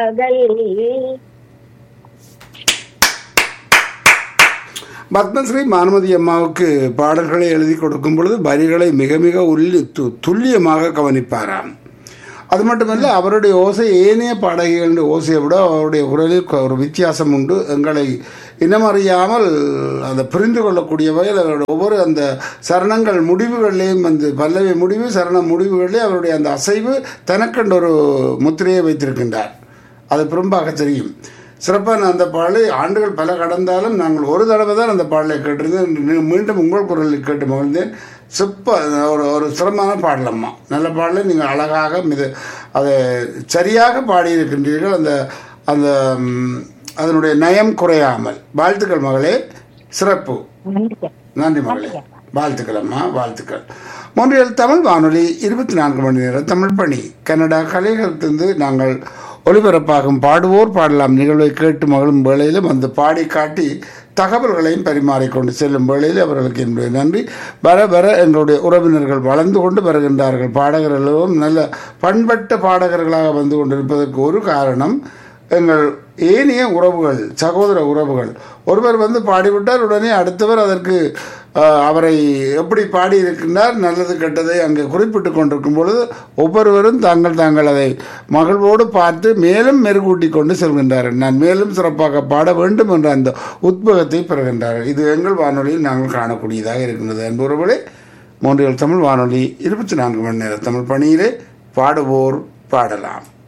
பகல் பத்மஸ்ரீ மானுமதி அம்மாவுக்கு பாடல்களை எழுதி கொடுக்கும் பொழுது வரிகளை மிக மிக உள்ளி து- துல்லியமாக கவனிப்பாராம் அது மட்டுமல்ல அவருடைய ஓசை ஏனைய பாடகிகளின் ஓசையை விட அவருடைய குரலில் கொ- ஒரு வித்தியாசம் உண்டு எங்களை இனமறியாமல் அதை புரிந்து கொள்ளக்கூடிய வகையில் அவருடைய ஒவ்வொரு அந்த சரணங்கள் முடிவுகளிலேயும் வந்து பல்லவி முடிவு சரண முடிவுகளிலே அவருடைய அந்த அசைவு தனக்கென்று ஒரு முத்திரையை வைத்திருக்கின்றார் அது பெரும்பாக தெரியும் சிறப்பான அந்த பாடலை ஆண்டுகள் பல கடந்தாலும் நாங்கள் ஒரு தடவை தான் அந்த பாடலை கேட்டிருந்தேன் மீ- மீண்டும் உங்கள் குரலில் கேட்டு மகிழ்ந்தேன் சிப்ப ஒரு ஒரு சிரமமான பாடலம்மா நல்ல பாடலை நீங்கள் அழகாக மித அதை சரியாக பாடியிருக்கின்றீர்கள் அந்த அந்த ம், அதனுடைய நயம் குறையாமல் வாழ்த்துக்கள் மகளே சிறப்பு நன்றி நன்றி மகளே வாழ்த்துக்கள் அம்மா வாழ்த்துக்கள் மொன்றியல் தமிழ் வானொலி இருபத்தி நான்கு மணி நேரம் தமிழ் பணி கன்னடா கலைகளிலிருந்து நாங்கள் ஒளிபரப்பாகும் பாடுவோர் பாடலாம் நிகழ்வை கேட்டு மகளும் வேளையிலும் அந்த பாடி காட்டி தகவல்களையும் பரிமாறிக்கொண்டு செல்லும் வேளையில் அவர்களுக்கு என்னுடைய நன்றி வர வர எங்களுடைய உறவினர்கள் வளர்ந்து கொண்டு வருகின்றார்கள் பாடகர்களும் நல்ல பண்பட்ட பாடகர்களாக வந்து கொண்டிருப்பதற்கு ஒரு காரணம் எங்கள் ஏனைய உறவுகள் சகோதர உறவுகள் ஒருவர் வந்து பாடிவிட்டார் உடனே அடுத்தவர் அதற்கு ஆஹ், அவரை எப்படி பாடியிருக்கின்றார் நல்லது கெட்டதை அங்கே குறிப்பிட்டு கொண்டிருக்கும் பொழுது ஒவ்வொருவரும் தாங்கள் தாங்கள் அதை மகிழ்வோடு பார்த்து மேலும் மெருகூட்டி கொண்டு செல்கின்றார்கள் நான் மேலும் சிறப்பாக பாட வேண்டும் என்ற அந்த உத்வேகத்தை பெறுகின்றார்கள் இது எங்கள் வானொலியில் நாங்கள் காணக்கூடியதாக இருக்கின்றது என்பவர்களே மூன்றியல் தமிழ் வானொலி இருபத்தி நான்கு மணி நேர தமிழ் பணியிலே பாடுவோர் பாடலாம்